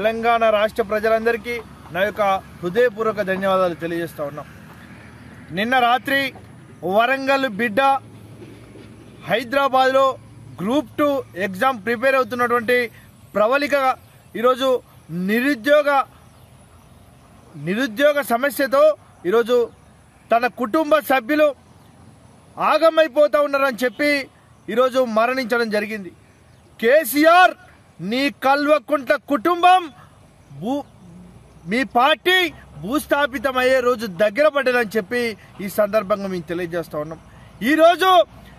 తెలంగాణ రాష్ట్ర ప్రజలందరికీ నా యొక్క హృదయపూర్వక ధన్యవాదాలు తెలియజేస్తా ఉన్నాం నిన్న రాత్రి వరంగల్ బిడ్డ హైదరాబాద్లో గ్రూప్ టూ ఎగ్జామ్ ప్రిపేర్ అవుతున్నటువంటి ప్రవళిక ఈరోజు నిరుద్యోగ నిరుద్యోగ సమస్యతో ఈరోజు తన కుటుంబ సభ్యులు ఆగమైపోతా ఉన్నారని చెప్పి ఈరోజు మరణించడం జరిగింది కేసీఆర్ నీ కల్వకుంట్ల కుటుంబం భూ మీ పార్టీ భూస్థాపితమయ్యే రోజు దగ్గర పడ్డదని చెప్పి ఈ సందర్భంగా మేము తెలియజేస్తా ఉన్నాం ఈరోజు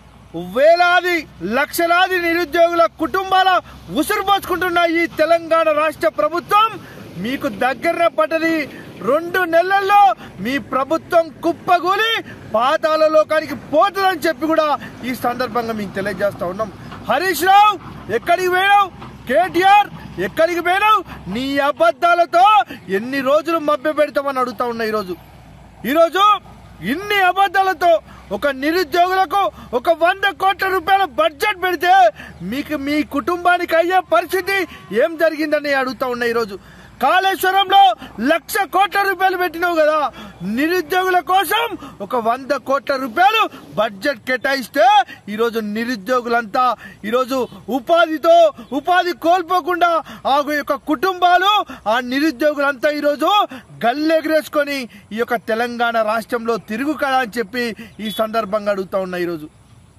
వేలాది లక్షలాది నిరుద్యోగుల కుటుంబాల ఉసురు పోసుకుంటున్న ఈ తెలంగాణ రాష్ట్ర ప్రభుత్వం మీకు దగ్గర పడ్డది రెండు నెలల్లో మీ ప్రభుత్వం కుప్పగూలి పాతాల లోకానికి పోతుందని చెప్పి కూడా ఈ సందర్భంగా మీకు తెలియజేస్తా ఉన్నాం హరీష్ రావు ఎక్కడికి పోయావు కేటీఆర్ ఎక్కడికి పోయినావు నీ అబద్ధాలతో ఎన్ని రోజులు మభ్య పెడతామని అడుగుతా ఉన్నా ఈరోజు ఈరోజు ఇన్ని అబద్ధాలతో ఒక నిరుద్యోగులకు ఒక వంద కోట్ల రూపాయల బడ్జెట్ పెడితే మీకు మీ కుటుంబానికి అయ్యే పరిస్థితి ఏం జరిగిందని అడుగుతా ఉన్నా ఈరోజు కాళేశ్వరంలో లక్ష కోట్ల రూపాయలు పెట్టినావు కదా నిరుద్యోగుల కోసం ఒక వంద కోట్ల రూపాయలు బడ్జెట్ కేటాయిస్తే ఈరోజు నిరుద్యోగులంతా ఈరోజు ఉపాధితో ఉపాధి కోల్పోకుండా ఆ యొక్క కుటుంబాలు ఆ నిరుద్యోగులంతా ఈరోజు గల్లెగరేసుకొని ఈ యొక్క తెలంగాణ రాష్ట్రంలో తిరుగు కదా అని చెప్పి ఈ సందర్భంగా అడుగుతా ఉన్నా ఈరోజు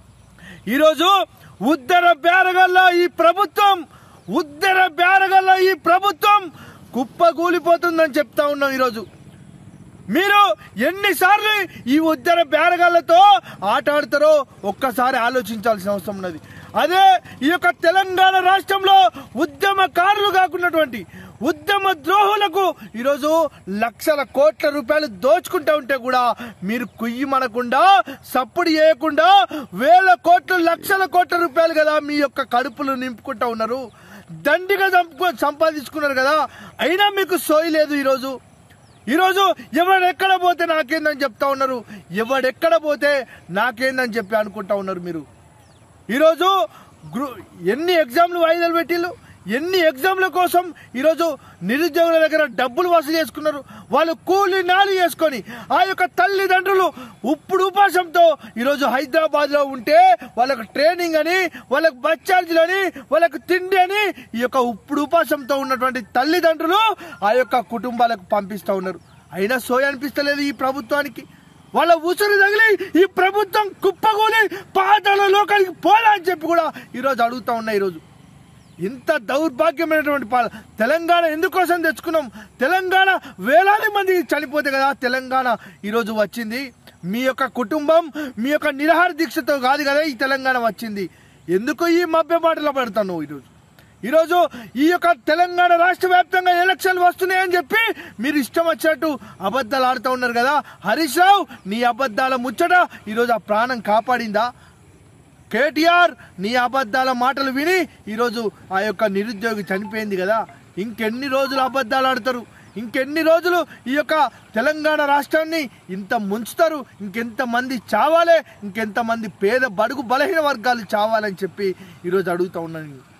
ఈరోజు ఉత్తర బేరగల్లో ఈ ప్రభుత్వం ఉత్తర బేరగల్లో ఈ ప్రభుత్వం కుప్పగూలిపోతుందని చెప్తా ఉన్నాం ఈరోజు మీరు ఎన్నిసార్లు ఈ ఉత్తర బేరగాళ్లతో ఆట ఆడతారో ఒక్కసారి ఆలోచించాల్సిన అవసరం ఉన్నది అదే ఈ యొక్క తెలంగాణ రాష్ట్రంలో ఉద్యమకారులు కాకున్నటువంటి ఉద్యమ ద్రోహులకు ఈరోజు లక్షల కోట్ల రూపాయలు దోచుకుంటా ఉంటే కూడా మీరు కుయ్యమనకుండా సప్పుడు చేయకుండా వేల కోట్లు లక్షల కోట్ల రూపాయలు కదా మీ యొక్క కడుపులు నింపుకుంటా ఉన్నారు దండిగా సంప- సంపాదించుకున్నారు కదా అయినా మీకు సోయి లేదు ఈరోజు ఈరోజు ఎవడెక్కడ పోతే నాకేందని చెప్తా ఉన్నారు ఎవడెక్కడ పోతే నాకేందని చెప్పి అనుకుంటా ఉన్నారు మీరు ఈరోజు గ్రూ ఎన్ని ఎగ్జామ్లు వాయిదాలు పెట్టిళ్ళు ఎన్ని ఎగ్జామ్ల కోసం ఈరోజు నిరుద్యోగుల దగ్గర డబ్బులు వసూలు చేసుకున్నారు వాళ్ళు కూలి నాలి చేసుకొని ఆ యొక్క తల్లిదండ్రులు ఇప్పుడు ఉపాసంతో ఈరోజు హైదరాబాద్ లో ఉంటే వాళ్ళకు ట్రైనింగ్ అని వాళ్ళకు బస్ ఛార్జీలు అని వాళ్ళకు తిండి అని ఈ యొక్క ఇప్పుడు ఉపాసంతో ఉన్నటువంటి తల్లిదండ్రులు ఆ యొక్క కుటుంబాలకు పంపిస్తా ఉన్నారు అయినా సోయ అనిపిస్తలేదు ఈ ప్రభుత్వానికి వాళ్ళ ఉసురు తగిలి ఈ ప్రభుత్వం కుప్పగూలి పాతాల లోకానికి పోలా అని చెప్పి కూడా ఈరోజు అడుగుతా ఉన్నా ఈరోజు ఇంత దౌర్భాగ్యమైనటువంటి పాల తెలంగాణ ఎందుకోసం తెచ్చుకున్నాం తెలంగాణ వేలాది మంది చనిపోతే కదా తెలంగాణ ఈరోజు వచ్చింది మీ యొక్క కుటుంబం మీ యొక్క నిరహార దీక్షతో కాదు కదా ఈ తెలంగాణ వచ్చింది ఎందుకు ఈ మభ్య మాటలు పడతాను ఈరోజు ఈరోజు ఈ యొక్క తెలంగాణ రాష్ట్ర వ్యాప్తంగా ఎలక్షన్లు వస్తున్నాయని చెప్పి మీరు ఇష్టం వచ్చినట్టు అబద్ధాలు ఆడుతూ ఉన్నారు కదా హరీష్ రావు నీ అబద్ధాల ముచ్చట ఈరోజు ఆ ప్రాణం కాపాడిందా కేటీఆర్ నీ అబద్ధాల మాటలు విని ఈరోజు ఆ యొక్క నిరుద్యోగి చనిపోయింది కదా ఇంకెన్ని రోజులు అబద్ధాలు ఆడతారు ఇంకెన్ని రోజులు ఈ యొక్క తెలంగాణ రాష్ట్రాన్ని ఇంత ముంచుతారు ఇంకెంత మంది చావాలే ఇంకెంత మంది పేద బడుగు బలహీన వర్గాలు చావాలని చెప్పి ఈరోజు అడుగుతా ఉన్నాను